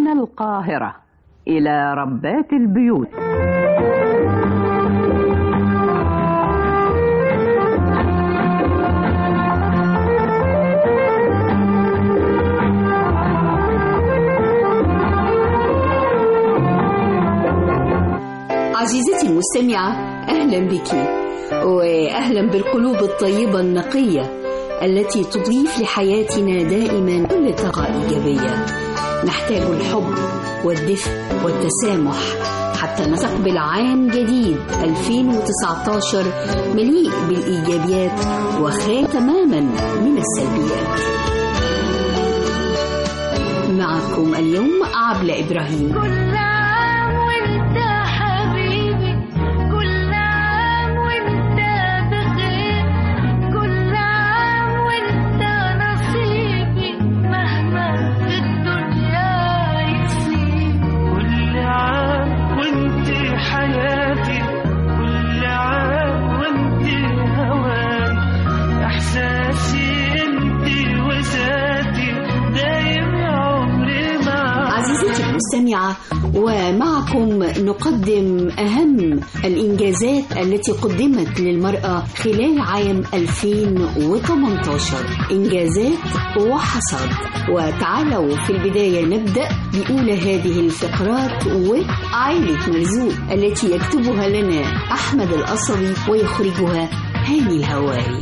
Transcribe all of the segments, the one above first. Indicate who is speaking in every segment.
Speaker 1: من القاهرة إلى ربات البيوت
Speaker 2: عزيزتي المستمعة أهلا بك وأهلا بالقلوب الطيبة النقية التي تضيف لحياتنا دائما كل طاقة إيجابية نحتاج الحب والدفء والتسامح حتى نستقبل عام جديد 2019 مليء بالإيجابيات وخال تماما من السلبيات معكم اليوم عبلة إبراهيم
Speaker 3: كل عام وانت حبيبي كل عام وانت بخير كل عام وانت نصيبي مهما في الدنيا يصير
Speaker 4: كل عام وانت حياتي كل عام وانت هواي احساسي انت وذاتي دايم عمري معاك
Speaker 2: عزيزتي المستمعة ومعكم نقدم أهم الإنجازات التي قدمت للمرأة خلال عام 2018 إنجازات وحصاد وتعالوا في البداية نبدأ بأولى هذه الفقرات وعائلة مرزوق التي يكتبها لنا أحمد القصبي ويخرجها هاني الهواري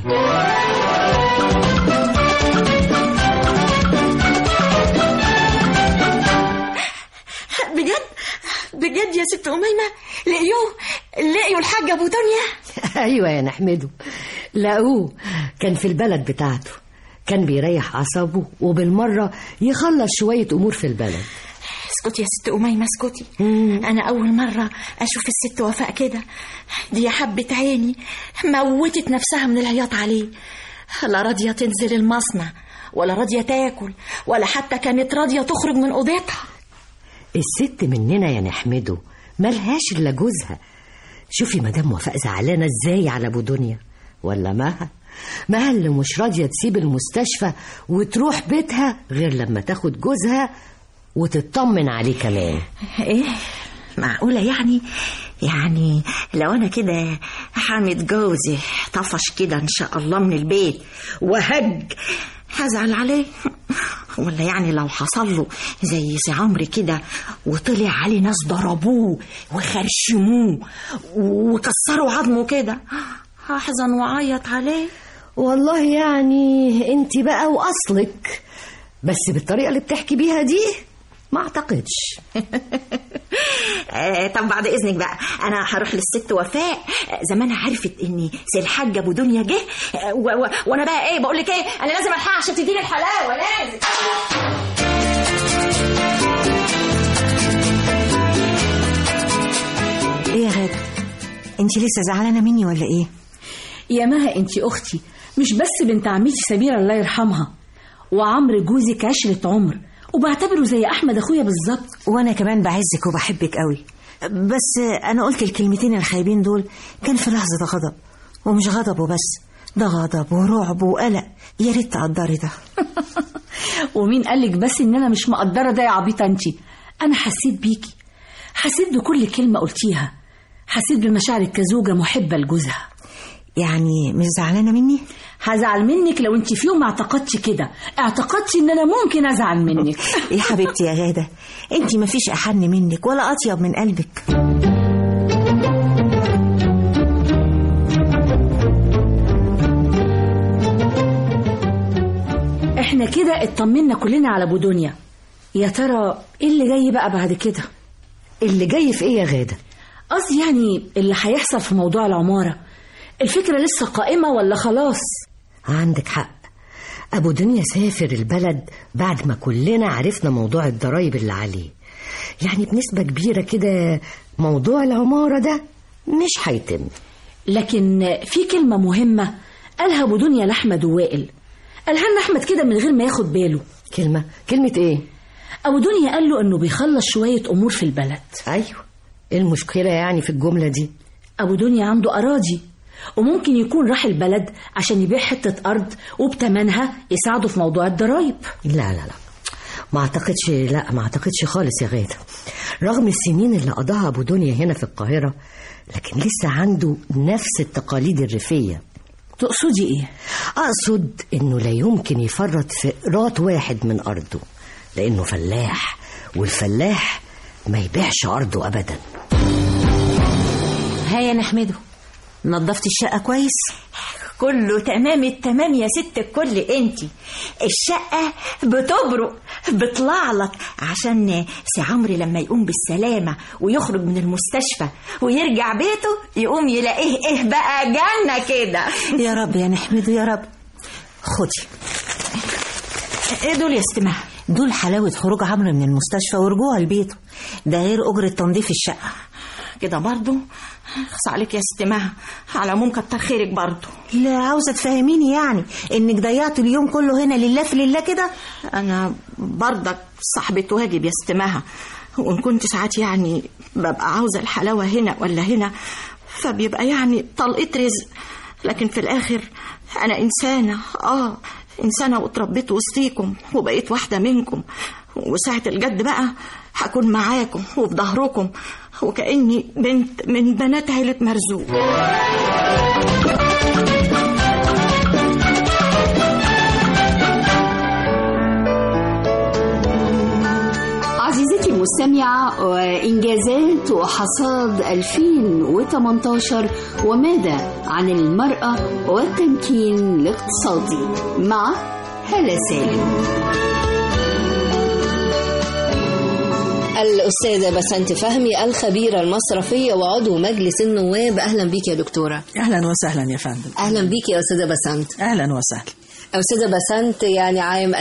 Speaker 5: بجد بجد يا ست أميمة لقيوه لقيوا الحاج أبو دنيا
Speaker 6: ايوه يا نحمده لقوه كان في البلد بتاعته كان بيريح اعصابه وبالمره يخلص شويه امور في البلد
Speaker 5: اسكتي يا ست أميمة اسكتي أنا أول مرة أشوف الست وفاء كده دي يا حبة عيني موتت نفسها من العياط عليه لا راضية تنزل المصنع ولا راضية تاكل ولا حتى كانت راضية تخرج من أوضتها
Speaker 6: الست مننا يا نحمده ملهاش الا جوزها شوفي مدام وفاء زعلانه ازاي على ابو دنيا ولا مها مها اللي مش راضيه تسيب المستشفى وتروح بيتها غير لما تاخد جوزها وتطمن عليه كمان
Speaker 5: إيه معقولة يعني يعني لو أنا كده حامد جوزي طفش كده إن شاء الله من البيت وهج هزعل عليه ولا يعني لو حصل له زي سي عمرو كده وطلع عليه ناس ضربوه وخرشموه وكسروا عظمه كده هحزن وعيط عليه
Speaker 6: والله يعني انت بقى واصلك بس بالطريقه اللي بتحكي بيها دي ما اعتقدش
Speaker 5: آه، طب بعد اذنك بقى انا هروح للست وفاء آه، زمانها عرفت ان سي الحاج ابو دنيا جه آه، و- و- وانا بقى ايه بقول لك ايه انا لازم الحق عشان تديني الحلاوه لازم
Speaker 7: ايه يا غادة انت لسه زعلانه مني ولا ايه
Speaker 8: يا مها انت اختي مش بس بنت عمتي سميرة الله يرحمها وعمرو جوزك عشرة عمر وبعتبره زي احمد اخويا بالظبط
Speaker 7: وانا كمان بعزك وبحبك قوي بس انا قلت الكلمتين الخايبين دول كان في لحظه غضب ومش غضب وبس ده غضب ورعب وقلق يا ريت تقدري ده
Speaker 8: ومين قالك بس ان انا مش مقدره ده يا عبيطه انت انا حسيت بيكي حسيت بكل كلمه قلتيها حسيت بمشاعرك كزوجه محبه لجوزها
Speaker 7: يعني مش زعلانه مني
Speaker 8: هزعل منك لو انت في يوم اعتقدتي كده اعتقدتي ان انا ممكن ازعل منك
Speaker 7: يا حبيبتي يا غاده انت مفيش احن منك ولا اطيب من قلبك
Speaker 8: احنا كده اطمنا كلنا على ابو دنيا يا ترى ايه اللي جاي بقى بعد كده
Speaker 6: اللي جاي في ايه يا غاده
Speaker 8: قصدي يعني اللي هيحصل في موضوع العماره الفكره لسه قائمه ولا خلاص
Speaker 6: عندك حق ابو دنيا سافر البلد بعد ما كلنا عرفنا موضوع الضرايب اللي عليه يعني بنسبه كبيره كده موضوع العماره ده مش هيتم
Speaker 8: لكن في كلمه مهمه قالها ابو دنيا لاحمد ووائل قالها لنا احمد كده من غير ما ياخد باله
Speaker 6: كلمه كلمه ايه
Speaker 8: ابو دنيا قال له انه بيخلص شويه امور في البلد
Speaker 6: ايوه ايه المشكله يعني في الجمله دي
Speaker 8: ابو دنيا عنده اراضي وممكن يكون راح البلد عشان يبيع حته ارض وبتمنها يساعده في موضوع الضرايب
Speaker 6: لا لا لا ما اعتقدش لا ما اعتقدش خالص يا غادة رغم السنين اللي قضاها ابو دنيا هنا في القاهرة لكن لسه عنده نفس التقاليد الريفية
Speaker 8: تقصدي ايه
Speaker 6: اقصد انه لا يمكن يفرط في قراط واحد من ارضه لانه فلاح والفلاح ما يبيعش ارضه ابدا
Speaker 7: ها يا نحمده نظفت الشقة كويس
Speaker 5: كله تمام التمام يا ست الكل انتي الشقة بتبرق بتلعلط عشان سي عمرو لما يقوم بالسلامة ويخرج من المستشفى ويرجع بيته يقوم يلاقيه ايه بقى جنة كده
Speaker 7: يا رب يا نحمده يا رب خدي
Speaker 5: ايه دول يا استماع
Speaker 7: دول حلاوة خروج عمرو من المستشفى ورجوعه لبيته ده غير أجرة تنظيف الشقة
Speaker 5: كده برضو خص عليك يا استماع على العموم كتر خيرك برضو
Speaker 7: لا عاوزة تفهميني يعني إنك ضيعت اليوم كله هنا لله في لله كده
Speaker 5: انا برضك صاحبة واجب يا استماها وان كنت ساعات يعني ببقى عاوزة الحلاوة هنا ولا هنا فبيبقى يعني طلقة رزق لكن في الاخر انا انسانة اه انسانة واتربيت وسطيكم وبقيت واحدة منكم وساعة الجد بقى هكون معاكم وفي ظهركم وكأني بنت من بنات عيلة مرزوق
Speaker 2: عزيزتي المستمعة وإنجازات وحصاد 2018 وماذا عن المرأة والتمكين الاقتصادي مع هلا سالم
Speaker 9: الأستاذة بسنت فهمي الخبيرة المصرفية وعضو مجلس النواب أهلا بيك يا دكتورة
Speaker 10: اهلا وسهلا يا فندم
Speaker 9: أهلا بيك يا أستاذة بسنت
Speaker 10: اهلا وسهلا
Speaker 9: أستاذة بسنت يعني عام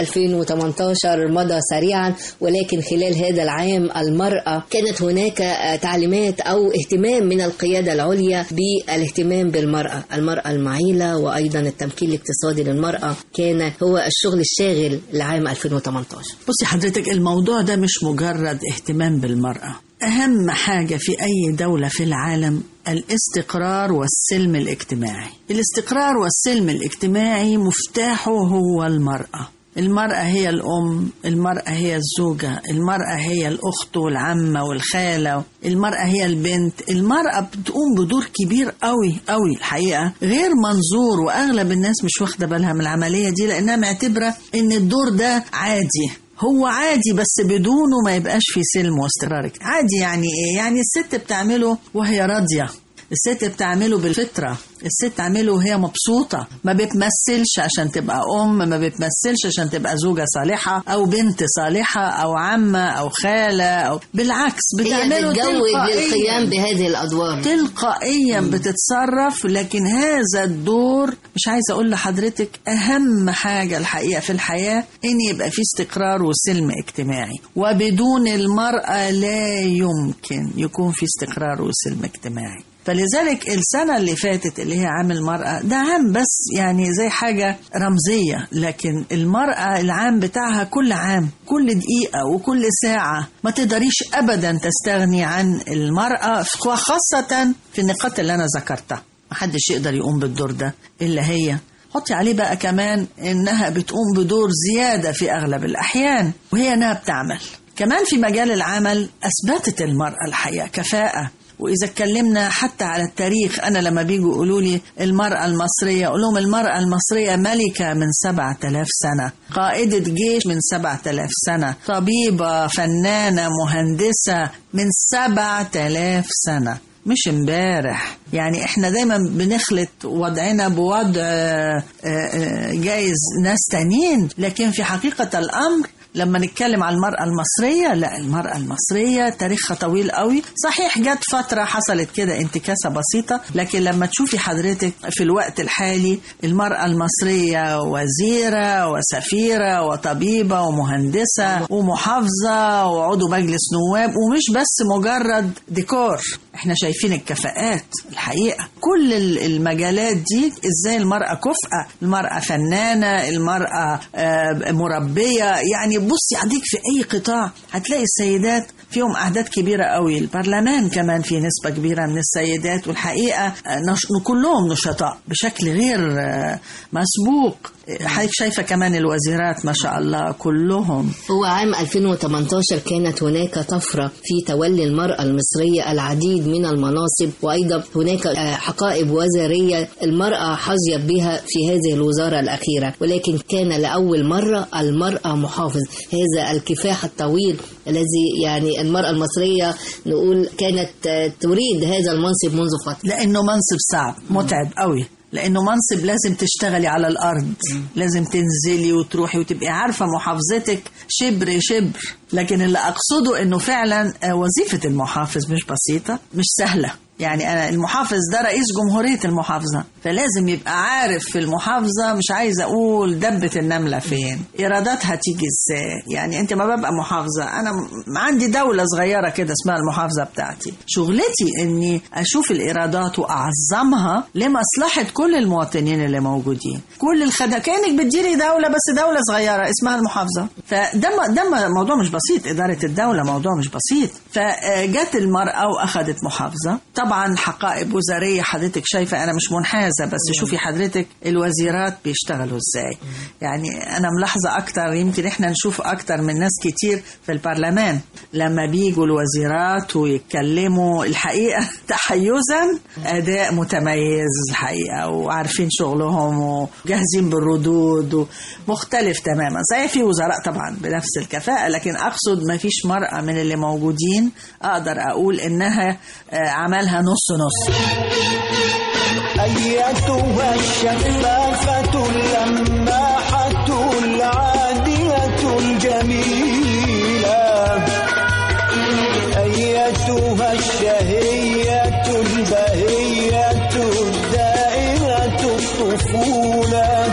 Speaker 9: 2018 مضى سريعا ولكن خلال هذا العام المرأة كانت هناك آه، تعليمات أو اهتمام من القيادة العليا بالاهتمام بالمرأة المرأة المعيلة وأيضا التمكين الاقتصادي للمرأة كان هو الشغل الشاغل لعام 2018
Speaker 10: بصي حضرتك الموضوع ده مش مجرد اهتمام بالمرأة أهم حاجة في أي دولة في العالم الاستقرار والسلم الاجتماعي الاستقرار والسلم الاجتماعي مفتاحه هو المرأة المرأة هي الأم المرأة هي الزوجة المرأة هي الأخت والعمة والخالة المرأة هي البنت المرأة بتقوم بدور كبير قوي قوي الحقيقة غير منظور وأغلب الناس مش واخدة بالها من العملية دي لأنها معتبرة إن الدور ده عادي هو عادي بس بدونه ما يبقاش في سلم واستقرار عادي يعني ايه يعني الست بتعمله وهي راضيه الست بتعمله بالفطرة الست تعمله وهي مبسوطة ما بتمثلش عشان تبقى أم ما بتمثلش عشان تبقى زوجة صالحة أو بنت صالحة أو عمة أو خالة أو بالعكس
Speaker 9: هي
Speaker 10: بتعمله
Speaker 9: بتجود
Speaker 10: تلقائياً.
Speaker 9: للقيام بهذه الأدوار
Speaker 10: تلقائيا بتتصرف لكن هذا الدور مش عايزه اقول لحضرتك اهم حاجه الحقيقه في الحياه ان يبقى في استقرار وسلم اجتماعي وبدون المراه لا يمكن يكون في استقرار وسلم اجتماعي فلذلك السنة اللي فاتت اللي هي عام المرأة ده عام بس يعني زي حاجة رمزية لكن المرأة العام بتاعها كل عام كل دقيقة وكل ساعة ما تقدريش أبدا تستغني عن المرأة وخاصة في النقاط اللي أنا ذكرتها محدش يقدر يقوم بالدور ده إلا هي حطي عليه بقى كمان إنها بتقوم بدور زيادة في أغلب الأحيان وهي إنها بتعمل كمان في مجال العمل أثبتت المرأة الحقيقة كفاءة وإذا اتكلمنا حتى على التاريخ أنا لما بيجوا يقولوا لي المرأة المصرية أقول لهم المرأة المصرية ملكة من سبعة آلاف سنة قائدة جيش من سبعة آلاف سنة طبيبة فنانة مهندسة من سبعة آلاف سنة مش امبارح يعني احنا دايما بنخلط وضعنا بوضع آه، آه، جايز ناس تانيين لكن في حقيقة الأمر لما نتكلم على المرأة المصرية لا المرأة المصرية تاريخها طويل قوي صحيح جت فترة حصلت كده انتكاسة بسيطة لكن لما تشوفي حضرتك في الوقت الحالي المرأة المصرية وزيرة وسفيرة وطبيبة ومهندسة ومحافظة وعضو مجلس نواب ومش بس مجرد ديكور احنا شايفين الكفاءات الحقيقة كل ال- المجالات دي ازاي المرأة كفءة المرأة فنانة المرأة آه، مربية يعني بصي عندك في اي قطاع هتلاقي السيدات فيهم اعداد كبيرة قوي البرلمان كمان فيه نسبة كبيرة من السيدات والحقيقة آه، نش... كلهم نشطاء بشكل غير آه، مسبوق حضرتك شايفة كمان الوزيرات ما شاء الله كلهم
Speaker 9: هو عام 2018 كانت هناك طفرة في تولي المرأة المصرية العديد من المناصب وأيضا هناك آه، حقائب وزارية المرأة حظيت بها في هذه الوزارة الأخيرة ولكن كان لأول مرة المرأة محافظ هذا الكفاح الطويل الذي يعني المرأة المصرية نقول كانت آه، تريد هذا المنصب منذ فترة
Speaker 10: لانه منصب صعب متعب قوي لانه منصب لازم تشتغلي على الارض لازم تنزلي وتروحي وتبقي عارفه محافظتك شبر شبر لكن اللي اقصده انه فعلا آه، وظيفه المحافظ مش بسيطه مش سهله يعني انا المحافظ ده رئيس جمهوريه المحافظه فلازم يبقى عارف في المحافظه مش عايزه اقول دبه النمله فين ايراداتها تيجي ازاي يعني انت ما ببقى محافظه انا م- عندي دوله صغيره كده اسمها المحافظه بتاعتي شغلتي اني اشوف الايرادات واعظمها لمصلحه كل المواطنين اللي موجودين كل الخدمات كانك بتديري دوله بس دوله صغيره اسمها المحافظه فده م- ده م- موضوع مش بسيط اداره الدوله موضوع مش بسيط فجت المراه واخذت محافظه طبعا حقائب وزاريه حضرتك شايفه انا مش منحازه بس شوفي حضرتك الوزيرات بيشتغلوا ازاي يعني انا ملاحظه اكتر يمكن احنا نشوف اكتر من ناس كتير في البرلمان لما بيجوا الوزيرات ويتكلموا الحقيقه تحيزا اداء متميز الحقيقه وعارفين شغلهم وجاهزين بالردود ومختلف تماما صحيح في وزراء طبعا بنفس الكفاءه لكن اقصد ما فيش مرأة من اللي موجودين اقدر اقول انها آه، عملها نص نص
Speaker 11: أيتها الشفافة اللماحة العادية الجميلة أيتها الشهية البهية الدائرة الطفولة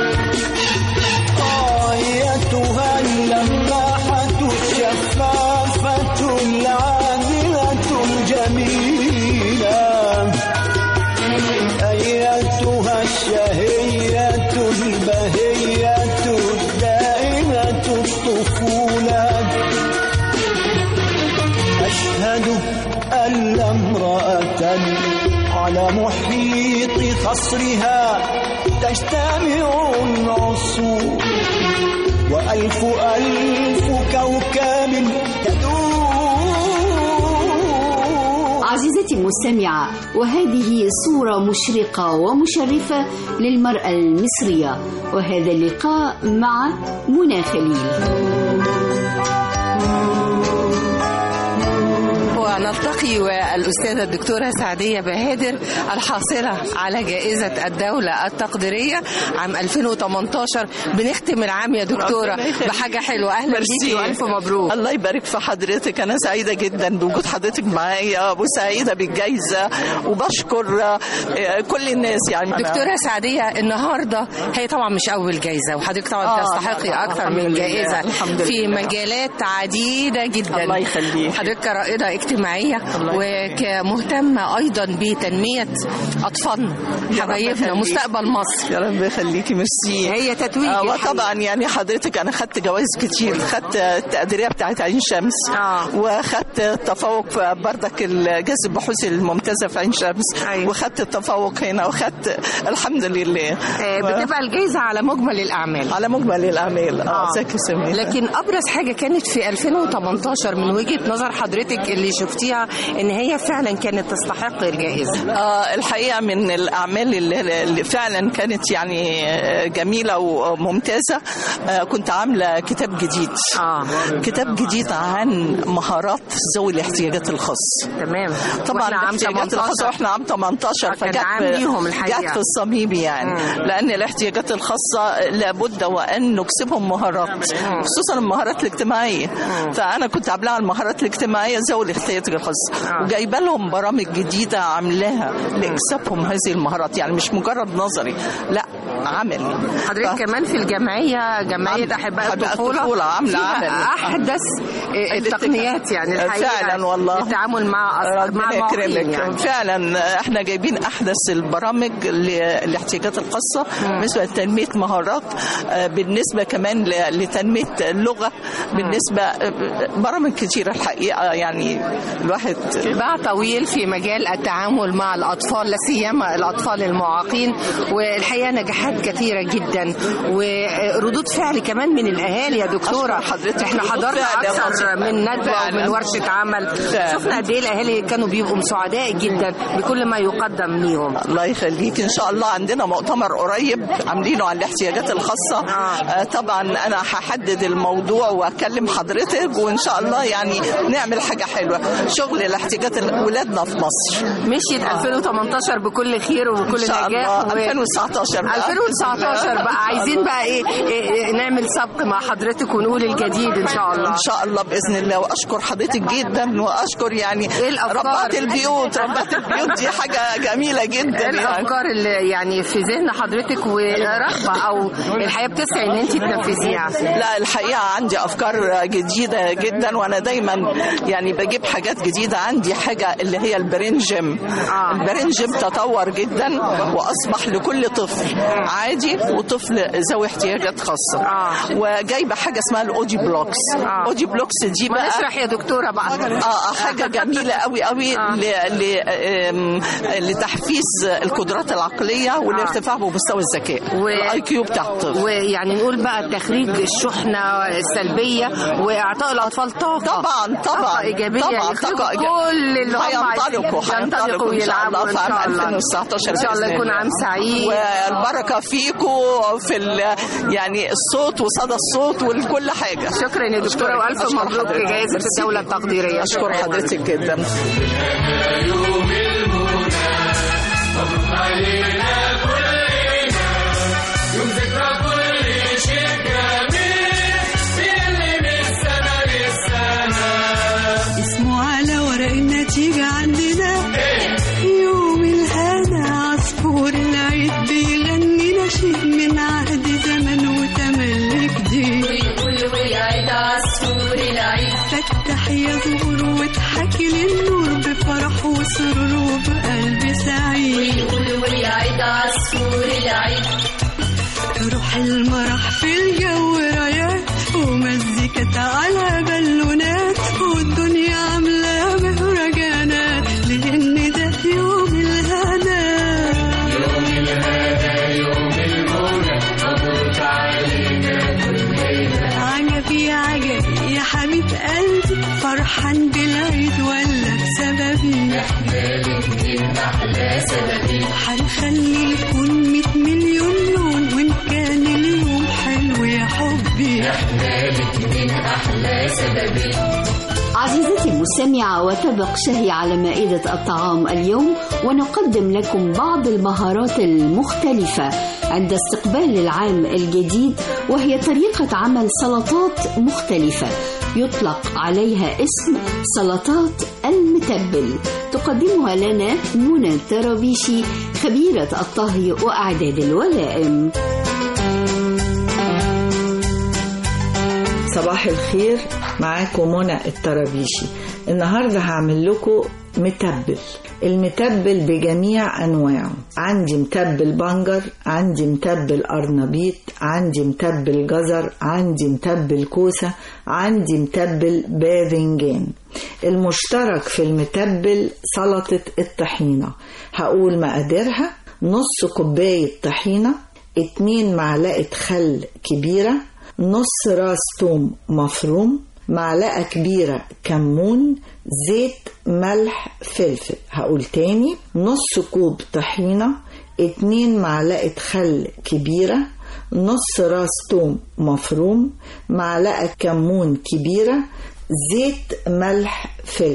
Speaker 11: أيتها اللماحة الشفافة العادلة الجميلة أيتها الشهية البهية الدائمة الطفولة أشهد أن لا امرأة على محيط خصرها تجتمع العصور وألف ألف كوكب تدور
Speaker 2: عزيزتي المستمعة وهذه صورة مشرقة ومشرفة للمرأة المصرية وهذا اللقاء مع منى خليل
Speaker 12: ونلتقي والأستاذة الدكتورة سعدية بهادر الحاصلة على جائزة الدولة التقديرية عام 2018 بنختم العام يا دكتورة
Speaker 13: ربنا يخليك.
Speaker 12: بحاجة حلوة أهلا
Speaker 13: ميرسي.
Speaker 12: بيكي وألف مبروك
Speaker 13: الله يبارك في حضرتك انا سعيده جدا بوجود حضرتك معايا وسعيده بالجائزه وبشكر آه، كل الناس يعني أنا-
Speaker 12: دكتورة سعدية النهاردة هي طبعا مش أول جائزة وحضرتك طبعا
Speaker 13: آه،
Speaker 12: تستحقي
Speaker 13: لا، لا،
Speaker 12: أكثر
Speaker 13: الحمد
Speaker 12: من
Speaker 13: لله،
Speaker 12: جائزة
Speaker 13: الحمد
Speaker 12: في
Speaker 13: لله.
Speaker 12: مجالات عديدة جدا
Speaker 13: الله يخليك.
Speaker 12: حضرتك رائدة اجتماعية وكمهتمة أيضا بتنمية أطفالنا حبايبنا
Speaker 13: يخليك.
Speaker 12: مستقبل مصر
Speaker 13: يا رب يخليكي ميرسي
Speaker 12: هي تتويج
Speaker 13: آه
Speaker 12: الحقيقة.
Speaker 13: وطبعا يعني حضرتك انا خدت جوائز كتير خدت التقديريه بتاعت عين شمس
Speaker 12: آه.
Speaker 13: وخدت التفوق في بردك الجائزه البحوث الممتازه في عين شمس
Speaker 12: أيوة.
Speaker 13: وخدت التفوق هنا وخدت الحمد لله
Speaker 12: آه، بتبقى الجائزة على مجمل الأعمال
Speaker 13: على مجمل الاعمال اه
Speaker 12: آه.
Speaker 13: ازيك يا سمير
Speaker 12: لكن ابرز حاجه كانت في 2018 من وجهه نظر حضرتك اللي شفتيها ان هي فعلا كانت تستحق الجائزه
Speaker 13: آه الحقيقه من الاعمال اللي, اللي فعلا كانت يعني آه، جميله وممتازه آه كنت عامله كتاب جديد
Speaker 12: اه
Speaker 13: كتاب جديد عن مهارات ذوي الاحتياجات الخاصه
Speaker 12: تمام
Speaker 13: طبعا
Speaker 12: وإحنا عام
Speaker 13: الاحتياجات الخاصه
Speaker 12: 18.
Speaker 13: واحنا عام 18
Speaker 12: كان
Speaker 13: فجت
Speaker 12: عام ليهم الحقيقة.
Speaker 13: جت في الصميم يعني
Speaker 12: مم.
Speaker 13: لان الاحتياجات الخاصه لابد وان نكسبهم مهارات خصوصا المهارات الاجتماعيه فانا كنت عاملاها على المهارات الاجتماعيه ذوي الاحتياجات الخاصه
Speaker 12: آه.
Speaker 13: وجايبه لهم برامج جديده عاملاها لاكسابهم هذه المهارات يعني مش مجرد نظري لا
Speaker 12: عملي حضرتك كمان في الجمعية جمعية أحباء الطفولة
Speaker 13: الطفولة عاملة
Speaker 12: فيها
Speaker 13: عمل.
Speaker 12: أحدث آه، التقنيات يعني الحقيقة
Speaker 13: فعلا والله
Speaker 12: للتعامل مع أص- مع
Speaker 13: ربنا
Speaker 12: المعاقين
Speaker 13: يكرمك
Speaker 12: يعني
Speaker 13: فعلا احنا جايبين احدث البرامج للاحتياجات الخاصه بالنسبه لتنميه مهارات آه، بالنسبه كمان ل- لتنميه اللغه بالنسبه آه، برامج كتيره الحقيقه يعني الواحد
Speaker 12: باع طويل في مجال التعامل مع الأطفال لا سيما الأطفال المعاقين والحقيقة نجاحات كثيرة جدا وردود فعل كمان من الأهالي يا دكتورة
Speaker 13: أشكر حضرتك.
Speaker 12: احنا
Speaker 13: ردود
Speaker 12: حضرنا
Speaker 13: فعل يا
Speaker 12: أكثر
Speaker 13: مصر.
Speaker 12: من ندوة
Speaker 13: فعلا.
Speaker 12: ومن ورشة عمل
Speaker 13: فعلا.
Speaker 12: شفنا قد إيه الأهالي كانوا بيبقوا سعداء جدا بكل ما يقدم ليهم
Speaker 13: الله يخليك ان شاء الله عندنا مؤتمر قريب عاملينه عن الاحتياجات الخاصه آه. طبعا انا هحدد الموضوع واكلم حضرتك وان شاء الله يعني نعمل حاجه حلوه شغل الاحتياجات ال- ولادنا في مصر
Speaker 12: مشيت 2018 بكل خير وبكل
Speaker 13: إن شاء
Speaker 12: نجاح
Speaker 13: الله. 2019 بقى.
Speaker 12: 2019 بقى عايزين بقى ايه, إيه, إيه نعمل سبق مع حضرتك ونقول الجديد ان شاء الله
Speaker 13: ان شاء الله باذن الله واشكر حضرتك جدا واشكر يعني ربات البيوت ربات البيوت دي حاجه جميله جدا
Speaker 12: ايه الافكار اللي يعني في ذهن حضرتك ورغبه او الحياه بتسعي ان انت تنفذيها
Speaker 13: لا الحقيقة عندي أفكار جديدة جدا وأنا دايما يعني بجيب حاجات جديدة عندي حاجة اللي هي البرين جيم آه. البرين جيم تطور جدا وأصبح لكل طفل عادي وطفل ذوي احتياجات خاصة آه. وجايبة حاجة اسمها الأودي بلوكس آه. أودي بلوكس دي
Speaker 12: ما
Speaker 13: بقى
Speaker 12: نشرح يا دكتورة بقى
Speaker 13: اه حاجه جميله قوي قوي آه. ل... ل... آم، لتحفيز القدرات العقليه والارتفاع بمستوى الذكاء
Speaker 12: و-
Speaker 13: الاي كيو بتاع الطفل
Speaker 12: ويعني نقول بقى تخريج الشحنه السلبيه واعطاء الاطفال طاقه
Speaker 13: طبعا طبعا
Speaker 12: طاقه ايجابيه
Speaker 13: طبعا
Speaker 12: يخرجوا
Speaker 13: طاقه إيجابية.
Speaker 12: كل اللي هم
Speaker 13: هينطلقوا
Speaker 12: عايزين
Speaker 13: هينطلقوا ان شاء الله
Speaker 12: ويلعبوا
Speaker 13: في عام
Speaker 12: ان شاء الله
Speaker 13: 2019
Speaker 12: ان شاء الله
Speaker 13: بإذن
Speaker 12: يكون عام سعيد
Speaker 13: والبركه فيكم في ال... يعني الصوت وصدى الصوت وكل حاجه
Speaker 12: شكرا يا دكتوره والف
Speaker 13: أشكر
Speaker 12: مبروك
Speaker 13: حضرتك.
Speaker 12: جائزه
Speaker 13: ميرسي.
Speaker 12: الدوله التقديريه
Speaker 13: اشكر حضرتك جدا
Speaker 11: يوم المنى مبروك علينا كلنا يوم ذكرى كل شيء جميل بيلي من سنة للسنة
Speaker 14: اسمه على ورق النتيجة عندنا يوم الهنا عصفور العيد بيغني نشيد من عهد زمن وتملي جديد
Speaker 11: ويقول ويعيد عصفور العيد
Speaker 14: فتح يا زهور واضحكي للنور بفرح وسرور وبقلب سعيد
Speaker 11: ويقول ويعيد عصفور العيد
Speaker 14: روح المرح في الجو رايات ومزيكة على بالونات والدنيا عاملة مهرجانات لأن ده يوم الهنا
Speaker 11: يوم الهنا يوم المنى مبروك علينا كلنا
Speaker 14: عجب يا عجب يا حبيب قلبي فرحان بالعيد ولا بسببي
Speaker 11: احنا الاتنين احلى سببين
Speaker 14: هنخلي يكون مية مليون لون وإن كان اليوم حلو يا حبي
Speaker 11: احنا الاتنين احلى سببين
Speaker 2: عزيزتي المستمعة وتبق شهي على مائدة الطعام اليوم ونقدم لكم بعض المهارات المختلفة عند استقبال العام الجديد وهي طريقة عمل سلطات مختلفة يطلق عليها اسم سلطات المتبل تقدمها لنا منى الترابيشي خبيرة الطهي وأعداد الولائم
Speaker 15: صباح الخير معاكم منى الطرابيشي النهاردة هعمل لكم متبل المتبل بجميع أنواعه عندي متبل بنجر عندي متبل أرنبيط عندي متبل جزر عندي متبل كوسة عندي متبل باذنجان المشترك في المتبل سلطة الطحينة هقول مقاديرها نص كوباية طحينة اتنين معلقة خل كبيرة نص راس توم مفروم معلقة كبيرة كمون زيت ملح فلفل هقول تاني نص كوب طحينة اتنين معلقة خل كبيرة نص راس توم مفروم معلقة كمون كبيرة زيت ملح فلفل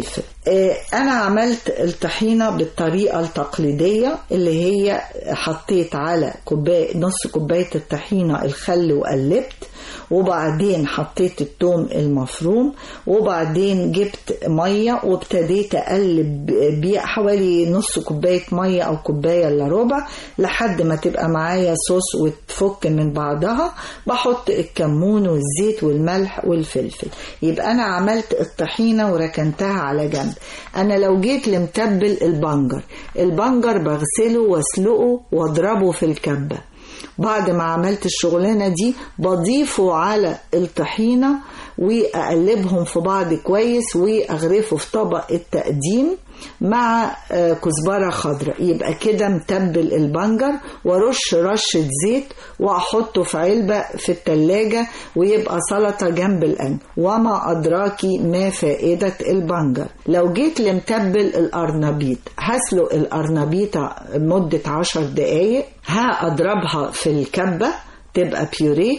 Speaker 15: آه، انا عملت الطحينه بالطريقه التقليديه اللي هي حطيت على كوبايه نص كوبايه الطحينه الخل وقلبت وبعدين حطيت التوم المفروم وبعدين جبت ميه وابتديت اقلب بيه حوالي نص كوبايه ميه او كوبايه الا ربع لحد ما تبقى معايا صوص وتفك من بعضها بحط الكمون والزيت والملح والفلفل يبقى انا عملت الطحينه وركنتها على جنب انا لو جيت لمتبل البنجر البنجر بغسله واسلقه واضربه في الكبه بعد ما عملت الشغلانة دي بضيفه على الطحينة وأقلبهم في بعض كويس وأغرفه في طبق التقديم مع آه، كزبرة خضراء يبقى كده متبل البنجر ورش رشة زيت وأحطه في علبة في التلاجة ويبقى سلطة جنب الأكل وما أدراكي ما فائدة البنجر لو جيت لمتبل الأرنبيط هسلق الأرنبيطة مدة عشر دقايق هأضربها في الكبة تبقى بيوريه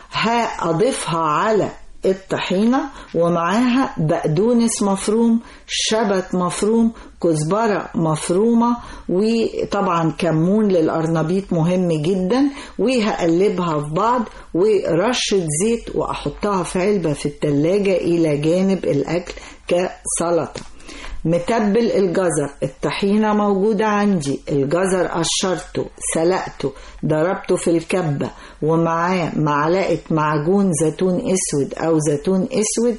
Speaker 15: هأضيفها على الطحينة ومعاها بقدونس مفروم شبت مفروم كزبرة مفرومة وطبعا كمون للأرنبيط مهم جدا وهقلبها في بعض ورشة زيت وأحطها في علبة في التلاجة إلى جانب الأكل كسلطة متبل الجزر الطحينة موجودة عندي الجزر قشرته سلقته ضربته في الكبة ومعاه معلقة معجون زيتون اسود او زيتون اسود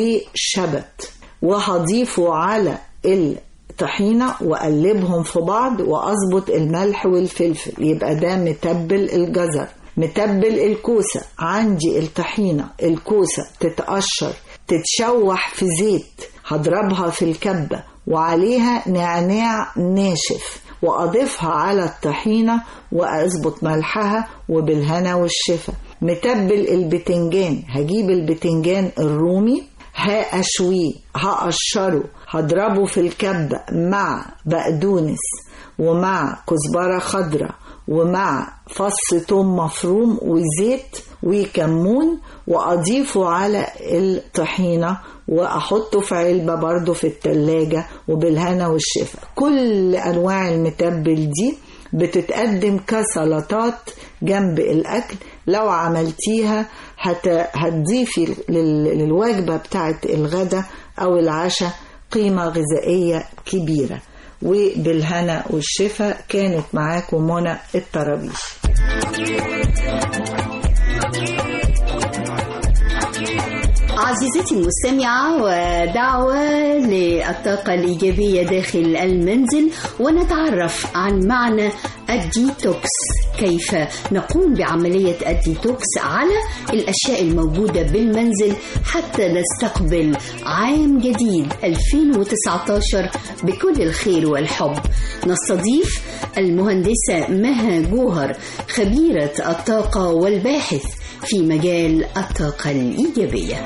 Speaker 15: وشبت وهضيفه على الطحينة واقلبهم في بعض واظبط الملح والفلفل يبقى ده متبل الجزر متبل الكوسة عندي الطحينة الكوسة تتقشر تتشوح في زيت هضربها في الكبة وعليها نعناع ناشف وأضيفها على الطحينة وأظبط ملحها وبالهنا والشفا متبل البتنجان هجيب البتنجان الرومي هأشويه هقشره هضربه في الكبة مع بقدونس ومع كزبرة خضراء ومع فص توم مفروم وزيت وكمون وأضيفه على الطحينة وأحطه في علبة برضه في التلاجة وبالهنا والشفا كل أنواع المتبل دي بتتقدم كسلطات جنب الأكل لو عملتيها هت... هتضيفي لل... للوجبة بتاعت الغدا أو العشاء قيمة غذائية كبيرة وبالهنا والشفا كانت معاكم منى الطرابيش
Speaker 2: عزيزتي المستمعة ودعوة للطاقة الإيجابية داخل المنزل ونتعرف عن معنى الديتوكس كيف نقوم بعملية الديتوكس على الأشياء الموجودة بالمنزل حتى نستقبل عام جديد 2019 بكل الخير والحب نستضيف المهندسة مها جوهر خبيرة الطاقة والباحث في مجال الطاقة الإيجابية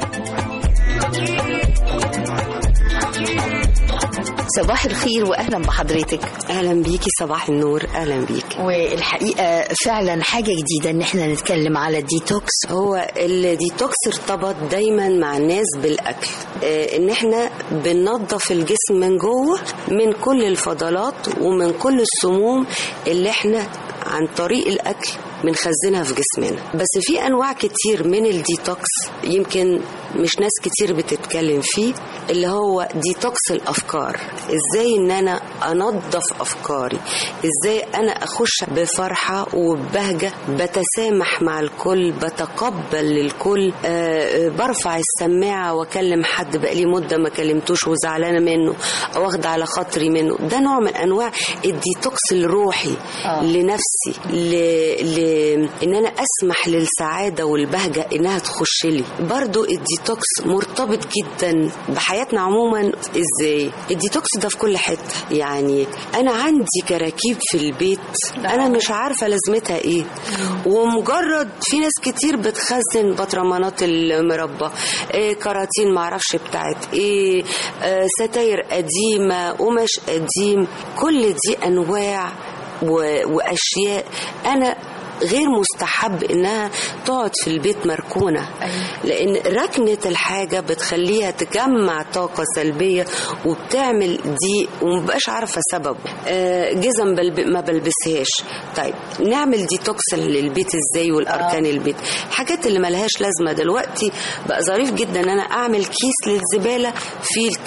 Speaker 16: صباح الخير واهلا بحضرتك
Speaker 17: اهلا بيكي صباح النور اهلا بيكي
Speaker 16: والحقيقه فعلا حاجه جديده ان احنا نتكلم على الديتوكس
Speaker 17: هو الديتوكس ارتبط دايما مع الناس بالاكل آه، ان احنا بننظف الجسم من جوه من كل الفضلات ومن كل السموم اللي احنا عن طريق الاكل بنخزنها في جسمنا بس في انواع كتير من الديتوكس يمكن مش ناس كتير بتتكلم فيه اللي هو ديتوكس الافكار ازاي ان انا انظف افكاري ازاي انا اخش بفرحه وببهجه بتسامح مع الكل بتقبل الكل آه، آه، برفع السماعه واكلم حد بقالي مده ما كلمتوش وزعلانه منه او واخده على خاطري منه ده نوع من انواع الديتوكس الروحي
Speaker 16: آه.
Speaker 17: لنفسي ل... ل... ان انا اسمح للسعاده والبهجه انها تخش لي برضو الديتوكس مرتبط جدا بحياتنا عموما ازاي الديتوكس ده في كل حته يعني انا عندي كراكيب في البيت انا مش عارفه لازمتها ايه ومجرد في ناس كتير بتخزن بطرمانات المربى إيه كراتين معرفش بتاعت ايه آه ستاير قديمه قماش قديم كل دي انواع و- واشياء انا غير مستحب انها تقعد في البيت مركونة لأن ركنة الحاجة بتخليها تجمع طاقة سلبية وبتعمل ضيق ومبقاش عارفة سببه آه، جزم بلب... ما بلبسهاش طيب نعمل ديتوكس للبيت ازاي والأركان البيت الحاجات اللي ملهاش لازمة دلوقتي بقى ظريف جدا ان انا اعمل كيس للزبالة فيه ال-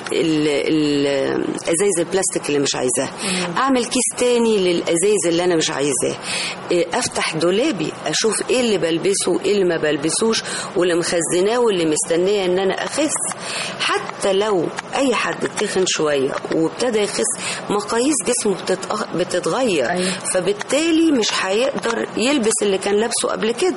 Speaker 17: ال- الازايز البلاستيك اللي مش عايزاها اعمل كيس تاني للازايز اللي انا مش عايزاه إيه، افتح دولابي اشوف ايه اللي بلبسه وايه اللي ما بلبسوش واللي مخزناه واللي مستنيه ان انا اخس حتى لو اي حد تخن شويه وابتدى يخس مقاييس جسمه بتتأ- بتتغير فبالتالي مش هيقدر يلبس اللي كان لابسه قبل كده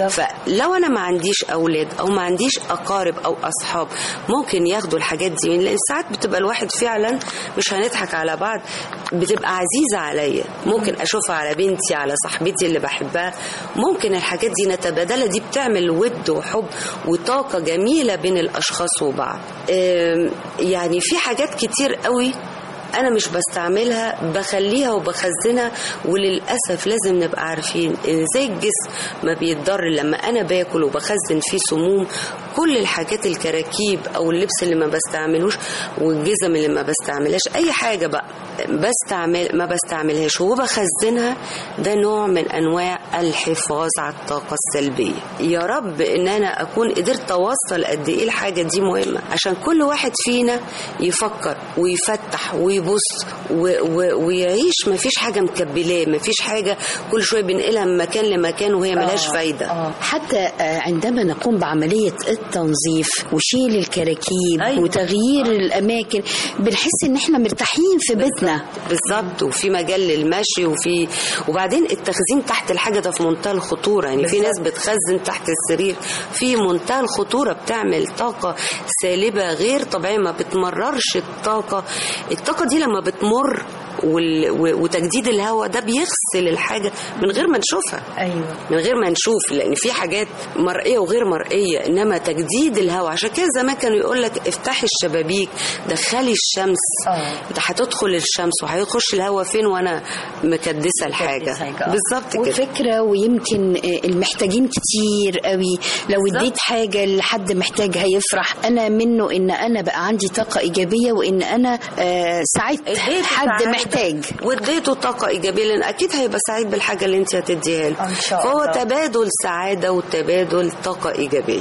Speaker 17: فلو انا ما عنديش اولاد او ما عنديش اقارب او اصحاب ممكن ياخدوا الحاجات دي لان ساعات بتبقى الواحد فعلا مش هنضحك على بعض بتبقى عزيزه عليا ممكن اشوفها على بنتي على صاحبتي اللي بحبها ممكن الحاجات دي نتبادلها دي بتعمل ود وحب وطاقه جميله بين الاشخاص وبعض أم، يعني في حاجات كتير قوي انا مش بستعملها بخليها وبخزنها وللاسف لازم نبقى عارفين ان زي الجسم ما بيتضر لما انا باكل وبخزن فيه سموم كل الحاجات الكراكيب او اللبس اللي ما بستعملوش والجزم اللي ما بستعملهاش اي حاجه بقى بستعمل ما بستعملهاش وبخزنها ده نوع من انواع الحفاظ على الطاقه السلبيه يا رب ان انا اكون قدرت اوصل قد ايه الحاجه دي مهمه عشان كل واحد فينا يفكر ويفتح ويبص و و ويعيش ما فيش حاجه مكبلاه ما فيش حاجه كل شويه بنقلها من مكان لمكان وهي ملهاش
Speaker 2: آه،
Speaker 17: فايده
Speaker 2: حتى آه، عندما نقوم بعملية التنظيف وشيل الكراكيب أيوة. وتغيير الأماكن بنحس إن إحنا مرتاحين في بيتنا
Speaker 17: بالظبط وفي مجال للمشي وفي وبعدين التخزين تحت الحاجه ده في منتهى الخطوره يعني في ناس بتخزن تحت السرير في منتهى الخطوره بتعمل طاقه سالبه غير طبيعيه ما بتمررش الطاقه الطاقه دي لما بتمر وال... و- وتجديد الهواء ده بيغسل الحاجه من غير ما نشوفها
Speaker 2: ايوه
Speaker 17: من غير ما نشوف لان في حاجات مرئيه وغير مرئيه انما تجديد الهواء عشان كده زمان كانوا يقول لك افتحي الشبابيك دخلي الشمس انت هتدخل الشمس وهيخش الهواء فين وانا مكدسه الحاجه بالظبط كده
Speaker 2: وفكرة ويمكن آه، المحتاجين كتير قوي لو اديت حاجة لحد محتاج هيفرح أنا منه إن أنا بقى عندي طاقة إيجابية وإن أنا آه، ساعدت حد
Speaker 17: سعادة
Speaker 2: محتاج
Speaker 17: واديته طاقه ايجابيه لان اكيد هيبقى سعيد بالحاجه اللي انت هتديها له
Speaker 2: شاء
Speaker 17: فهو
Speaker 2: الله.
Speaker 17: تبادل سعاده وتبادل طاقه ايجابيه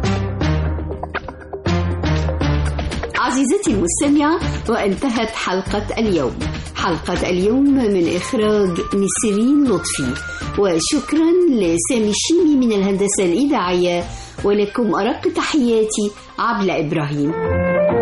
Speaker 2: عزيزتي المستمعة وانتهت حلقة اليوم حلقة اليوم من إخراج نسرين لطفي وشكرا لسامي الشيمي من الهندسة الإذاعية ولكم أرق تحياتي عبلة إبراهيم